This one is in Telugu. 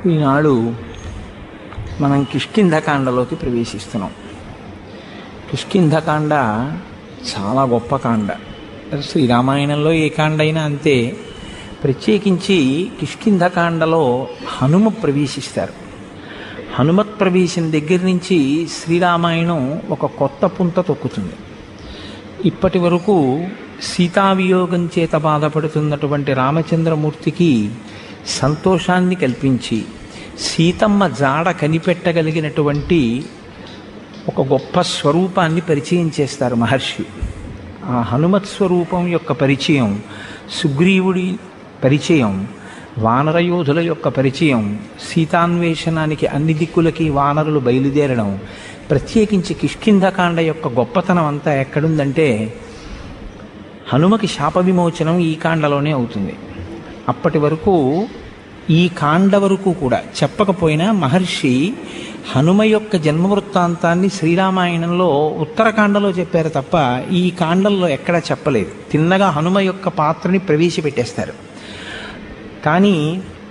ఈనాడు మనం కిష్కింధకాండలోకి ప్రవేశిస్తున్నాం కిష్కింధకాండ చాలా గొప్ప కాండ శ్రీరామాయణంలో ఏ కాండ అయినా అంతే ప్రత్యేకించి కిష్కింధకాండలో హనుమ ప్రవేశిస్తారు హనుమత్ ప్రవేశం దగ్గర నుంచి శ్రీరామాయణం ఒక కొత్త పుంత తొక్కుతుంది ఇప్పటి వరకు సీతావియోగం చేత బాధపడుతున్నటువంటి రామచంద్రమూర్తికి సంతోషాన్ని కల్పించి సీతమ్మ జాడ కనిపెట్టగలిగినటువంటి ఒక గొప్ప స్వరూపాన్ని పరిచయం చేస్తారు మహర్షి ఆ హనుమత్ స్వరూపం యొక్క పరిచయం సుగ్రీవుడి పరిచయం వానరయోధుల యొక్క పరిచయం సీతాన్వేషణానికి అన్ని దిక్కులకి వానరులు బయలుదేరడం ప్రత్యేకించి కిష్కింధకాండ యొక్క గొప్పతనం అంతా ఎక్కడుందంటే హనుమకి శాప విమోచనం ఈ కాండలోనే అవుతుంది అప్పటి వరకు ఈ కాండ వరకు కూడా చెప్పకపోయినా మహర్షి హనుమ యొక్క జన్మ వృత్తాంతాన్ని శ్రీరామాయణంలో ఉత్తరకాండలో చెప్పారు తప్ప ఈ కాండంలో ఎక్కడా చెప్పలేదు తిన్నగా హనుమ యొక్క పాత్రని ప్రవేశపెట్టేస్తారు కానీ